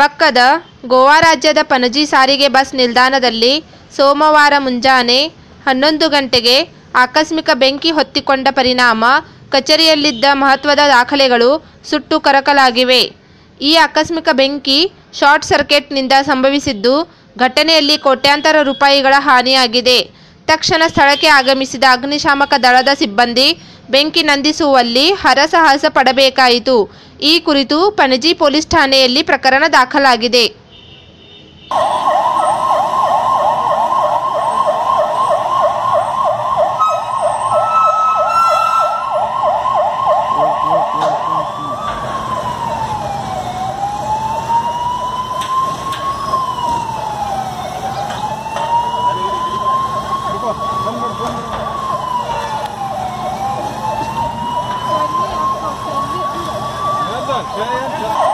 ಪಕ್ಕದ ಗೋವಾ ರಾಜ್ಯದ ಪಣಜಿ ಸಾರಿಗೆ ಬಸ್ ನಿಲ್ದಾಣದಲ್ಲಿ ಸೋಮವಾರ ಮುಂಜಾನೆ ಹನ್ನೊಂದು ಗಂಟೆಗೆ ಆಕಸ್ಮಿಕ ಬೆಂಕಿ ಹೊತ್ತಿಕೊಂಡ ಪರಿಣಾಮ ಕಚೇರಿಯಲ್ಲಿದ್ದ ಮಹತ್ವದ ದಾಖಲೆಗಳು ಸುಟ್ಟು ಕರಕಲಾಗಿವೆ ಈ ಆಕಸ್ಮಿಕ ಬೆಂಕಿ ಶಾರ್ಟ್ ಸರ್ಕ್ಯೂಟ್ನಿಂದ ಸಂಭವಿಸಿದ್ದು ಘಟನೆಯಲ್ಲಿ ಕೋಟ್ಯಾಂತರ ರೂಪಾಯಿಗಳ ಹಾನಿಯಾಗಿದೆ ತಕ್ಷಣ ಸ್ಥಳಕ್ಕೆ ಆಗಮಿಸಿದ ಅಗ್ನಿಶಾಮಕ ದಳದ ಸಿಬ್ಬಂದಿ ಬೆಂಕಿ ನಂದಿಸುವಲ್ಲಿ ಹರಸಾಹಸ ಪಡಬೇಕಾಯಿತು ಈ ಕುರಿತು ಪಣಜಿ ಪೊಲೀಸ್ ಠಾಣೆಯಲ್ಲಿ ಪ್ರಕರಣ ದಾಖಲಾಗಿದೆ Nereden? Şey,